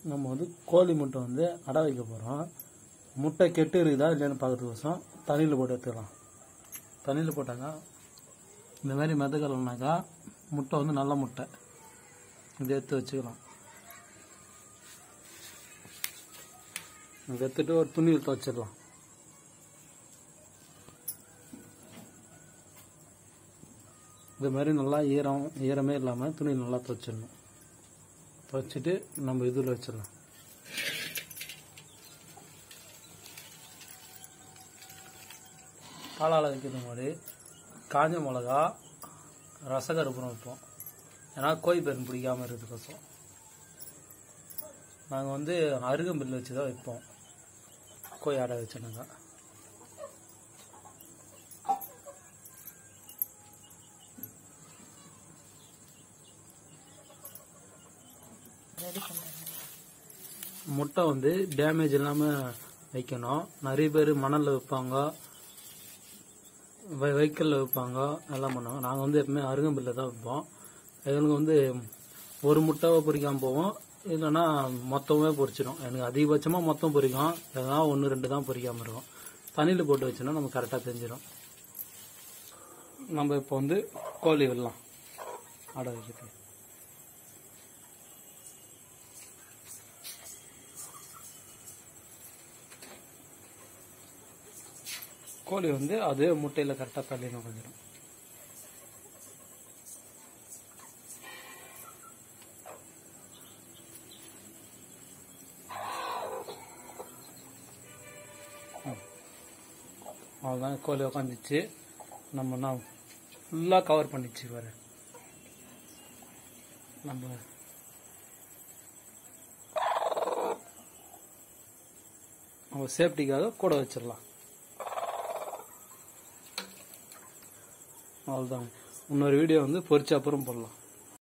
நம்ம வந்து கோழி முட்டை வந்து அடை வைக்க போகிறோம் முட்டை கெட்டு இருக்குதா இல்லைன்னு பார்க்கறதுக்கோசம் தண்ணியில் போட்டு எடுத்துக்கலாம் தண்ணியில் போட்டாக்கா இந்த மாதிரி மெதக்கலனாக்கா முட்டை வந்து நல்ல முட்டை இதை எடுத்து வச்சுக்கலாம் இதை எடுத்துட்டு ஒரு துணியில் துவச்சிடலாம் இது மாதிரி நல்லா ஈரம் ஈரமே இல்லாமல் துணி நல்லா துவைச்சிடணும் துவைச்சிட்டு நம்ம இதில் வச்சிடலாம் பாலால் வைக்கிறது மாதிரி காஞ்ச மிளகா ரசகருப்புறம் வைப்போம் ஏன்னா கோழி பேரன் பிடிக்காம இருக்கிறதுக்கோசம் நாங்கள் வந்து அருகம்பில் வச்சு தான் வைப்போம் கோழி ஆடை வச்சோன்னாக்கா முட்டை வந்து டேமேஜ் இல்லாமல் வைக்கணும் நிறைய பேர் மணலில் வைப்பாங்க வை வைக்கல்ல வைப்பாங்க எல்லாம் பண்ணுவாங்க நாங்கள் வந்து எப்பவுமே அருகம்பில்ல தான் வைப்போம் எங்களுக்கு வந்து ஒரு முட்டைவை பொரிக்காமல் போவோம் இல்லைன்னா மொத்தமே பொரிச்சிடும் எனக்கு அதிகபட்சமாக மொத்தம் பொரிக்கும் எதனா ஒன்று ரெண்டு தான் பொரிக்காமல் இருக்கும் தண்ணியில் போட்டு வச்சோன்னா நம்ம கரெக்டாக தெரிஞ்சிடும் நம்ம இப்போ வந்து கோழி விடலாம் ஆட வைக்கிறது கோழி வந்து அதே முட்டையில் கரெக்டாக தள்ளின கொஞ்சம் அவ்வளோதான் கோழி உக்காந்துச்சு நம்ம நான் ஃபுல்லாக கவர் பண்ணிச்சு வேறு நம்ம நம்ம சேஃப்டிக்காக கூட வச்சிடலாம் அவ்வளோதான் இன்னொரு வீடியோ வந்து பொரிச்ச அப்புறம் போடலாம்